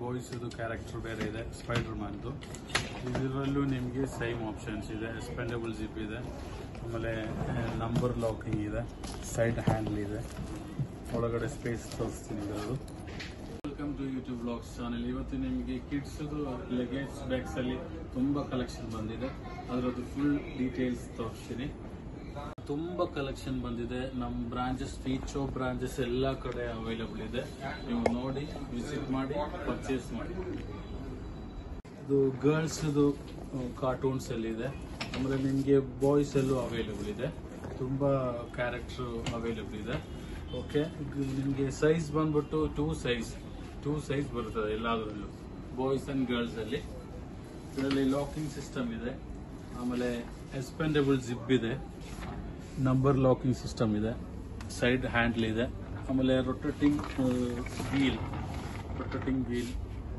Boys character ಬೇರೆ ಇದೆ spider ಮ್ಯಾನ್ದು ಇದರಲ್ಲೂ ನಿಮಗೆ ಸೇಮ್ ಆಪ್ಷನ್ಸ್ ಇದೆ ಎಕ್ಸ್ಪೆಂಡಬಲ್ ಜಿಪ್ ಇದೆ ಆಮೇಲೆ ನಂಬರ್ ಲಾಕಿಂಗ್ ಇದೆ ಸೈಡ್ ಹ್ಯಾಂಡಲ್ ಇದೆ ಒಳಗಡೆ ಸ್ಪೇಸ್ ತೋರಿಸ್ತೀನಿ ಇದರದು welcome to YouTube blogs channel ಇವತ್ತು ನಿಮಗೆ ಕಿಡ್ಸ್ ಲಗೇಜ್ ಬ್ಯಾಗ್ಸ್ ಅಲ್ಲಿ ತುಂಬಾ ಕಲೆಕ್ಷನ್ ಬಂದಿದೆ ಅದರದ್ದು ಫುಲ್ ಡೀಟೇಲ್ಸ್ ತೋರಿಸ್ತೀನಿ ತುಂಬಾ ಕಲೆಕ್ಷನ್ ಬಂದಿದೆ ನಮ್ಮ ಬ್ರಾಂಚಸ್ ಫೀಚೋ ಬ್ರಾಂಚಸ್ ಎಲ್ಲ ಕಡೆ ಅವೈಲಬಲ್ ಇದೆ ನೀವು ನೋಡಿ ವಿಸಿಟ್ ಮಾಡಿ ಪರ್ಚೇಸ್ ಮಾಡಿ ಇದು ಗರ್ಲ್ಸ್ ಕಾರ್ಟೂನ್ಸ್ ಅಲ್ಲಿ ಇದೆ ಆಮೇಲೆ ನಿಮಗೆ ಬಾಯ್ಸ್ ಅಲ್ಲೂ ಅವೈಲಬಲ್ ಇದೆ ತುಂಬಾ ಕ್ಯಾರೆಕ್ಟರ್ ಅವೈಲಬಲ್ ಇದೆ ಓಕೆ ನಿಮಗೆ ಸೈಜ್ ಬಂದ್ಬಿಟ್ಟು ಟೂ ಸೈಜ್ ಟೂ ಸೈಜ್ ಬರ್ತದೆ ಎಲ್ಲದರಲ್ಲೂ ಬಾಯ್ಸ್ ಅಂಡ್ ಗರ್ಲ್ಸ್ ಅಲ್ಲಿ ಇದರಲ್ಲಿ ಲಾಕಿಂಗ್ ಸಿಸ್ಟಮ್ ಇದೆ ಆಮೇಲೆ ಎಕ್ಸ್ಪೆಂಡಬಲ್ ಜಿಪ್ ಇದೆ ನಂಬರ್ ಲಾಕಿಂಗ್ ಸಿಸ್ಟಮ್ ಇದೆ ಸೈಡ್ ಹ್ಯಾಂಡಲ್ ಇದೆ ಆಮೇಲೆ ರೊಟೇಟಿಂಗ್ ವೀಲ್ ರೊಟೇಟಿಂಗ್ ವೀಲ್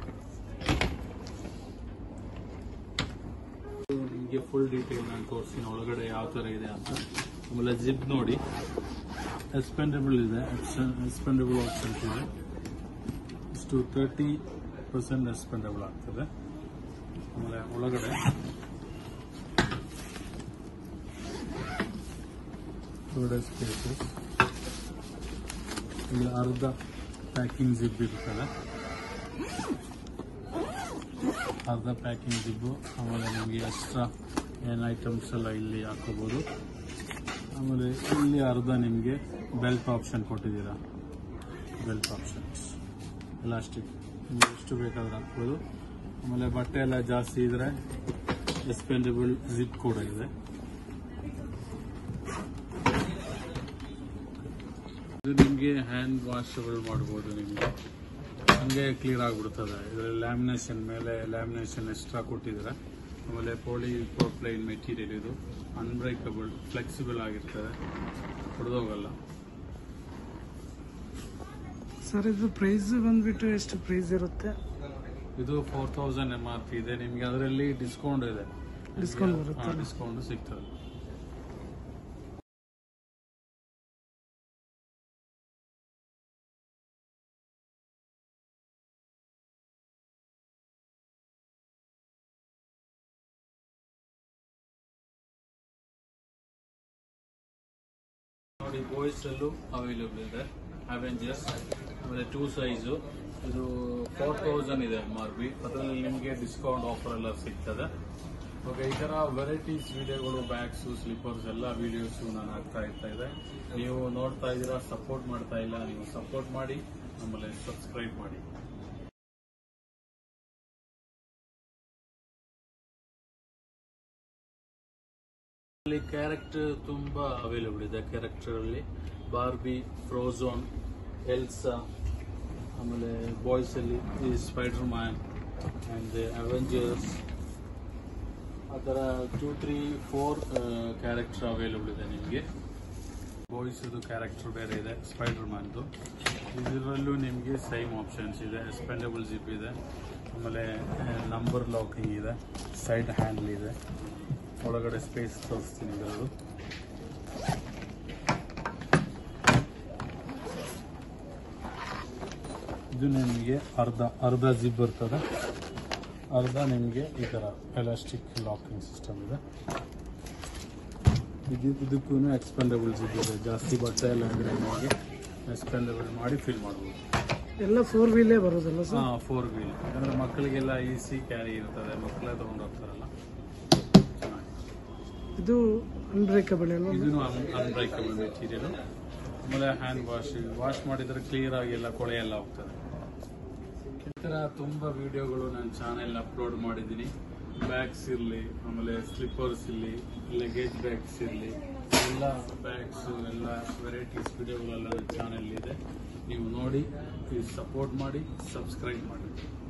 ನಿಮಗೆ ಫುಲ್ ಡೀಟೇಲ್ ನಾನು ತೋರಿಸ್ತೀನಿ ಒಳಗಡೆ ಯಾವ ಥರ ಇದೆ ಅಂತ ಆಮೇಲೆ ಜಿಪ್ ನೋಡಿ ಎಕ್ಸ್ಪೆಂಡಬಲ್ ಇದೆ ಎಕ್ಸ್ಪೆಂಡಬಲ್ ಆಪ್ಷನ್ಸ್ ಇದೆ ಇಷ್ಟು ತರ್ಟಿ ಪರ್ಸೆಂಟ್ ಎಕ್ಸ್ಪೆಂಡಬಲ್ ಆಗ್ತದೆ ಆಮೇಲೆ ಒಳಗಡೆ ಒಳಗಡೆ ಸ್ಪೇಸಸ್ ಇಲ್ಲಿ ಅರ್ಧ ಪ್ಯಾಕಿಂಗ್ ಜಿಪ್ ಇರ್ತದೆ ಅರ್ಧ ಪ್ಯಾಕಿಂಗ್ ಜಿಬ್ಬು ಆಮೇಲೆ ನಿಮಗೆ ಎಕ್ಸ್ಟ್ರಾ ಏನು ಐಟಮ್ಸ್ ಎಲ್ಲ ಇಲ್ಲಿ ಹಾಕೋಬೋದು ಆಮೇಲೆ ಇಲ್ಲಿ ಅರ್ಧ ನಿಮಗೆ ಬೆಲ್ಟ್ ಆಪ್ಷನ್ ಕೊಟ್ಟಿದ್ದೀರಾ ಬೆಲ್ಟ್ ಆಪ್ಷನ್ಸ್ ಎಲಾಸ್ಟಿಕ್ ನಿಮ್ಗೆ ಎಷ್ಟು ಬೇಕಾದ್ರೆ ಹಾಕ್ಬೋದು ಆಮೇಲೆ ಬಟ್ಟೆ ಎಲ್ಲ ಜಾಸ್ತಿ ಇದ್ರೆ ಎಕ್ಸ್ಪೆಂಡಬಲ್ ಜಿಪ್ ಕೂಡ ಇದೆ ಇದು ನಿಮಗೆ ಹ್ಯಾಂಡ್ ವಾಶಬಲ್ ಮಾಡ್ಬೋದು ನಿಮಗೆ ಹಂಗೆ ಕ್ಲಿಯರ್ ಆಗಿಬಿಡ್ತದೆ ಇದರಲ್ಲಿ ಲ್ಯಾಮಿನೇಷನ್ ಮೇಲೆ ಲ್ಯಾಮಿನೇಷನ್ ಎಕ್ಸ್ಟ್ರಾ ಕೊಟ್ಟಿದ್ದಾರೆ ಆಮೇಲೆ ಪೋಲಿ ಪ್ಲೈನ್ ಮೆಟೀರಿಯಲ್ ಇದು ಅನ್ಬ್ರೇಕಬಲ್ ಫ್ಲೆಕ್ಸಿಬಲ್ ಆಗಿರ್ತದೆ ಹೊಡೆದೋಗಲ್ಲ ಸರ್ ಇದು ಪ್ರೈಸ್ ಬಂದ್ಬಿಟ್ಟು ಎಷ್ಟು ಪ್ರೈಸ್ ಇರುತ್ತೆ ಇದು four thousand M R P ಇದೆ ನಿಮಗೆ ಅದರಲ್ಲಿ ಡಿಸ್ಕೌಂಟ್ ಇದೆ Discount ಬರುತ್ತಾ? ಡಿಸ್ಕೌಂಟ್ ಸಿಗ್ತದೆ ನೋಡಿ ಬಾಯ್ಸ್ ಅಲ್ಲೂ ಅವೈಲೇಬಲ್ ಇದೆ ಅವೆಂಜರ್ಸ್ ಆಮೇಲೆ ಟೂ ಸೈಜು ಇದು ಫೋರ್ ತೌಸಂಡ್ ಇದೆ ಎಮ್ ಆರ್ ಬಿ ಅದರಲ್ಲಿ ನಿಮಗೆ ಡಿಸ್ಕೌಂಟ್ ಆಫರ್ ಎಲ್ಲ ಸಿಗ್ತದೆ ಓಕೆ ಈ ಥರ ವೆರೈಟೀಸ್ ವಿಡಿಯೋಗಳು ಬ್ಯಾಗ್ಸು ಸ್ಲಿಪ್ಪರ್ಸ್ ಎಲ್ಲ ವಿಡಿಯೋಸು ನಾನು ಹಾಕ್ತಾ ಇರ್ತಾ ಇದೆ ನೀವು ನೋಡ್ತಾ ಇದ್ದೀರಾ ಸಪೋರ್ಟ್ ಮಾಡ್ತಾ ಇಲ್ಲ ನೀವು ಸಪೋರ್ಟ್ ಮಾಡಿ ಆಮೇಲೆ ಸಬ್ಸ್ಕ್ರೈಬ್ ಮಾಡಿ ಇಲ್ಲಿ ಕ್ಯಾರೆಕ್ಟರ್ ತುಂಬಾ ಅವೈಲೇಬಲ್ ಇದೆ ಕ್ಯಾರೆಕ್ಟರ್ ಅಲ್ಲಿ ಬಾರ್ಬಿ ಫ್ರೋಝೋನ್ ಎಲ್ಸಾ ಆಮೇಲೆ ಬಾಯ್ಸ್ ಅಲ್ಲಿ ಈ ಸ್ಪೈಡರ್ ಮ್ಯಾನ್ ಅಂಡ್ ಅವೆಂಜರ್ಸ್ ಆ ಥರ two three four character available ಇದೆ ನಿಮಗೆ ಬಾಯ್ಸ್ ಕ್ಯಾರೆಕ್ಟರ್ ಬೇರೆ ಇದೆ ಸ್ಪೈಡರ್ ಮ್ಯಾನ್ದು ಇದರಲ್ಲೂ ನಿಮಗೆ ಸೇಮ್ ಆಪ್ಷನ್ಸ್ ಇದೆ ಎಕ್ಸ್ಪೆಂಡಬಲ್ ಜಿಪ್ ಇದೆ ಆಮೇಲೆ ನಂಬರ್ ಲಾಕಿಂಗ್ ಇದೆ ಸೈಡ್ ಹ್ಯಾಂಡಲ್ ಇದೆ ಒಳಗಡೆ ಸ್ಪೇಸ್ ತೋರಿಸ್ತೀನಿ ಇದರದು ಇದು ನಿಮಗೆ ಅರ್ಧ ಅರ್ಧ ಜಿಪ್ ಬರ್ತದೆ ಅರ್ಧ ನಿಮಗೆ ಈ ಥರ ಎಲಾಸ್ಟಿಕ್ ಲಾಕಿಂಗ್ ಸಿಸ್ಟಮ್ ಇದೆ ಇದು ಇದಕ್ಕೂ ಎಕ್ಸ್ಪೆಂಡಬಲ್ ಜಿಪ್ ಇದೆ ಜಾಸ್ತಿ ಬಟ್ಟೆ ಎಲ್ಲ ಅಂದರೆ ನಿಮಗೆ ಎಕ್ಸ್ಪೆಂಡಬಲ್ ಮಾಡಿ ಫಿಲ್ ಮಾಡ್ಬೋದು ಎಲ್ಲ ಫೋರ್ ವೀಲೇ ಬರೋದಲ್ಲ ಸರ್ ಹಾಂ ಫೋರ್ ವೀಲ್ ಯಾಕಂದರೆ ಮಕ್ಕಳಿಗೆಲ್ಲ ಈಸಿ ಕ್ಯಾರಿ ಇರ್ತದೆ ಮಕ್ಕಳೇ ತೊಗೊಂಡು ಹೋಗ್ತಾರಲ್ಲ ಚೆನ್ನಾಗಿ ಇದು ಅನ್ಬ್ರೇಕಬಲ್ ಅಲ್ವಾ ಇದನ್ನು ಅನ್ಬ್ರೇಕಬಲ್ ಮೆಟೀರಿಯಲ್ ಆಮೇಲೆ ಹ್ಯಾಂಡ್ ವಾಶ್ ವಾಶ್ ಮಾಡಿದ್ರೆ ಕ್ಲಿಯರ್ ಆಗಿ ಎಲ್ಲ ಕೊಳೆ ಎಲ್ಲ ಹೋಗ್ತದೆ ಈ ಥರ ತುಂಬ ವಿಡಿಯೋಗಳು ನನ್ನ ಚಾನೆಲ್ ಅಪ್ಲೋಡ್ ಮಾಡಿದ್ದೀನಿ ಬ್ಯಾಗ್ಸ್ ಇರಲಿ ಆಮೇಲೆ ಸ್ಲಿಪ್ಪರ್ಸ್ ಇರಲಿ ಲಗೇಜ್ ಬ್ಯಾಗ್ಸ್ ಇರಲಿ ಎಲ್ಲ ಬ್ಯಾಗ್ಸ್ ಎಲ್ಲ ವೆರೈಟೀಸ್ ವಿಡಿಯೋಗಳೆಲ್ಲ ನನ್ನ ಚಾನೆಲ್ ಇದೆ ನೀವು ನೋಡಿ ಪ್ಲೀಸ್ ಸಪೋರ್ಟ್ ಮಾಡಿ ಸಬ್ಸ್ಕ್ರೈಬ್ ಮಾಡಿ